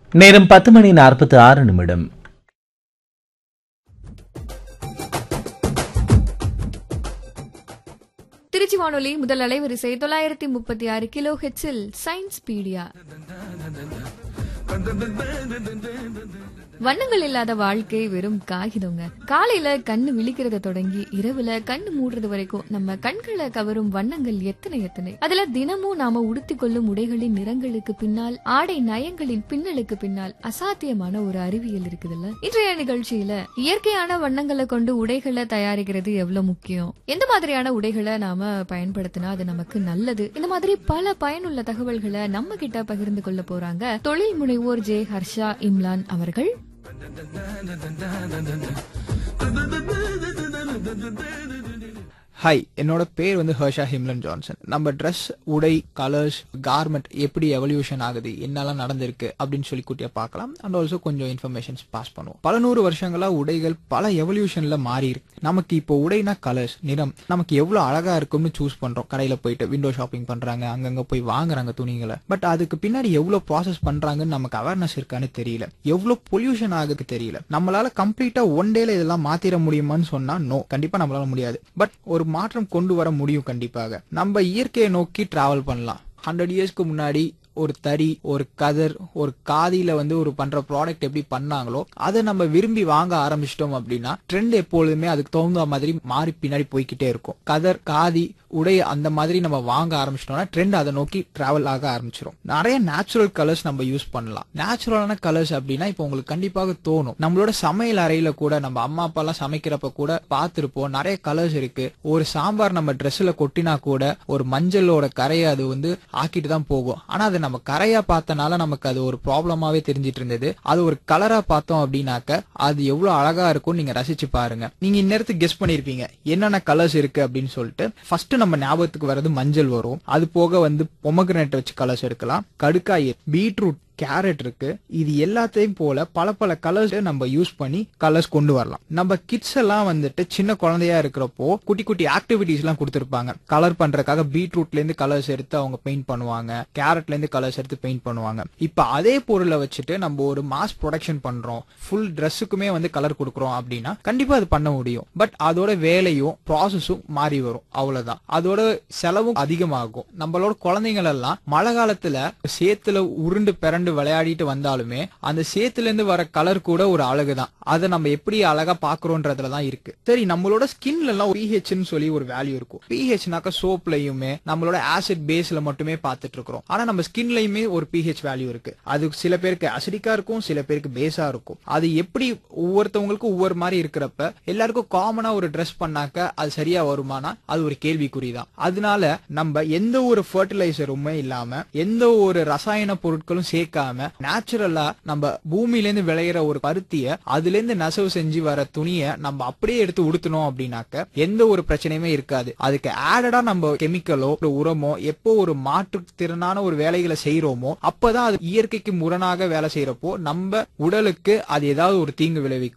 நேரம் பத்து மணி நாற்பத்தி ஆறு நிமிடம் திருச்சி வானொலி முதல் அலைவரிசை தொள்ளாயிரத்தி முப்பத்தி ஆறு கிலோ ஹெச்சில் சயின்ஸ் பீடியா வண்ணங்கள் இல்லாத வாழ்க்கை வெறும் காகிதங்க காலையில கண்ணு விழிக்கிறத தொடங்கி இரவுல கண்ணு மூடுறது வரைக்கும் நம்ம கண்களை கவரும் வண்ணங்கள் எத்தனை எத்தனை அதுல தினமும் நாம உடுத்திக் கொள்ளும் உடைகளின் நிறங்களுக்கு பின்னால் ஆடை நயங்களின் பின்னலுக்கு பின்னால் அசாத்தியமான ஒரு அறிவியல் இருக்குதுல்ல இன்றைய நிகழ்ச்சியில இயற்கையான வண்ணங்களை கொண்டு உடைகளை தயாரிக்கிறது எவ்வளவு முக்கியம் எந்த மாதிரியான உடைகளை நாம பயன்படுத்தினா அது நமக்கு நல்லது இந்த மாதிரி பல பயனுள்ள தகவல்களை நம்ம கிட்ட பகிர்ந்து கொள்ள போறாங்க தொழில் முனைவோர் ஜே ஹர்ஷா இம்லான் அவர்கள் ஹாய் என்னோட பேர் வந்து ஹர்ஷா ஹிம்லன் ஜான்சன் நம்ம ட்ரெஸ் உடை கலர்ஸ் கார்மெண்ட் எப்படி எவல்யூஷன் ஆகுது என்னெல்லாம் நடந்திருக்கு அப்படின்னு சொல்லி கூட்டிய பார்க்கலாம் அண்ட் ஆல்சோ கொஞ்சம் இன்ஃபர்மேஷன்ஸ் பாஸ் பண்ணுவோம் பல நூறு வருஷங்களா உடைகள் பல எவல்யூஷன்ல மாறி இருக்கு நமக்கு இப்போ உடைனா கலர்ஸ் நிறம் நமக்கு எவ்வளவு அழகா இருக்கும்னு சூஸ் பண்றோம் கடையில போயிட்டு விண்டோ ஷாப்பிங் பண்றாங்க அங்கங்க போய் வாங்குறாங்க துணிகளை பட் அதுக்கு பின்னாடி எவ்வளவு ப்ராசஸ் பண்றாங்கன்னு நமக்கு அவேர்னஸ் இருக்கான்னு தெரியல எவ்வளவு பொல்யூஷன் ஆகுது தெரியல நம்மளால கம்ப்ளீட்டா ஒன் டேல இதெல்லாம் மாத்திர முடியுமான்னு சொன்னா நோ கண்டிப்பா நம்மளால முடியாது பட் ஒரு மாற்றம் கொண்டு வர முடியும் கண்டிப்பாக நம்ம இயற்கையை நோக்கி டிராவல் பண்ணலாம் ஹண்ட்ரட் இயர்ஸ்க்கு முன்னாடி ஒரு தறி ஒரு கதர் ஒரு காதியில வந்து ஒரு பண்ற ப்ராடக்ட் எப்படி பண்ணாங்களோ அதை நம்ம விரும்பி வாங்க ஆரம்பிச்சிட்டோம் அப்படின்னா ட்ரெண்ட் எப்பொழுதுமே அதுக்கு தகுந்த மாதிரி மாறி பின்னாடி போய்க்கிட்டே இருக்கும் கதர் காதி உடை அந்த மாதிரி நம்ம வாங்க ஆரம்பிச்சிட்டோம்னா ட்ரெண்ட் அதை நோக்கி டிராவல் ஆக ஆரம்பிச்சிடும் நிறைய நேச்சுரல் கலர்ஸ் நம்ம யூஸ் பண்ணலாம் நேச்சுரலான கலர்ஸ் அப்படின்னா இப்போ உங்களுக்கு கண்டிப்பாக தோணும் நம்மளோட சமையல் அறையில கூட நம்ம அம்மா அப்பா எல்லாம் சமைக்கிறப்ப கூட பார்த்திருப்போம் நிறைய கலர்ஸ் இருக்கு ஒரு சாம்பார் நம்ம ட்ரெஸ்ல கொட்டினா கூட ஒரு மஞ்சளோட கரையை அது வந்து ஆக்கிட்டு தான் போகும் ஆனா அது நம்ம கரையா பார்த்தனால நமக்கு அது ஒரு ப்ராப்ளமாவே தெரிஞ்சிட்டு இருந்தது அது ஒரு கலரா பார்த்தோம் அப்படின்னாக்க அது எவ்வளவு அழகா இருக்கும் நீங்க ரசிச்சு பாருங்க நீங்க இந்நேரத்துக்கு கெஸ் பண்ணிருப்பீங்க என்னென்ன கலர்ஸ் இருக்கு அப்படின்னு சொல்லிட்டு ஃபர்ஸ்ட் நம்ம ஞாபகத்துக்கு வர்றது மஞ்சள் வரும் அது போக வந்து பொமக்ரனேட் வச்சு கலர்ஸ் எடுக்கலாம் கடுக்காய் பீட்ரூட் கேரட் இருக்கு இது எல்லாத்தையும் போல பல பல கலர்ஸ் நம்ம யூஸ் பண்ணி கலர்ஸ் கொண்டு வரலாம் நம்ம கிட்ஸ் எல்லாம் வந்துட்டு சின்ன குழந்தையா இருக்கிறப்போ குட்டி குட்டி ஆக்டிவிட்டிஸ் எல்லாம் கொடுத்திருப்பாங்க கலர் பண்றதுக்காக பீட்ரூட்ல இருந்து கலர்ஸ் எடுத்து அவங்க பெயிண்ட் பண்ணுவாங்க கேரட்ல இருந்து கலர்ஸ் எடுத்து பெயிண்ட் பண்ணுவாங்க இப்ப அதே பொருளை வச்சுட்டு நம்ம ஒரு மாஸ் ப்ரொடக்ஷன் பண்றோம் ஃபுல் ட்ரெஸ்ஸுக்குமே வந்து கலர் கொடுக்குறோம் அப்படின்னா கண்டிப்பா அது பண்ண முடியும் பட் அதோட வேலையும் ப்ராசஸும் மாறி வரும் அவ்வளவுதான் அதோட செலவும் அதிகமாகும் நம்மளோட குழந்தைகள் எல்லாம் மழை காலத்துல சேத்துல உருண்டு பிறண்டு விளையாடிட்டு வந்தாலுமே அந்த சேத்துல இருந்து வர கலர் கூட ஒரு அழகுதான் அதை நம்ம எப்படி அழகா பாக்குறோன்றதுல தான் இருக்கு சரி நம்மளோட ஸ்கின்ல எல்லாம் பிஹெச்னு சொல்லி ஒரு வேல்யூ இருக்கும் பிஹெச்னாக்க சோப்லயுமே நம்மளோட ஆசிட் பேஸ்ல மட்டுமே பார்த்துட்டு இருக்கிறோம் ஆனா நம்ம ஸ்கின்லயுமே ஒரு பிஹெச் வேல்யூ இருக்கு அது சில பேருக்கு அசிடிக்கா இருக்கும் சில பேருக்கு பேஸா இருக்கும் அது எப்படி ஒவ்வொருத்தவங்களுக்கும் ஒவ்வொரு மாதிரி இருக்கிறப்ப எல்லாருக்கும் காமனா ஒரு ட்ரெஸ் பண்ணாக்க அது சரியா வருமானா அது ஒரு கேள்விக்குறி தான் அதனால நம்ம எந்த ஒரு ஃபர்டிலைசருமே இல்லாம எந்த ஒரு ரசாயன பொருட்களும் சேர்க்காம நேச்சுரலா நம்ம பூமியில இருந்து விளையிற ஒரு பருத்திய அதுல இருந்து நெசவு செஞ்சு வர துணிய நம்ம அப்படியே எடுத்து உடுத்தணும் அப்படின்னாக்க எந்த ஒரு பிரச்சனையுமே இருக்காது அதுக்கு ஆடடா நம்ம கெமிக்கலோ ஒரு உரமோ எப்போ ஒரு மாற்றுத்திறனான ஒரு வேலைகளை செய்யறோமோ அப்பதான் அது இயற்கைக்கு முரணாக வேலை செய்யறப்போ நம்ம உடலுக்கு அது ஏதாவது ஒரு தீங்கு விளைவிக்கும்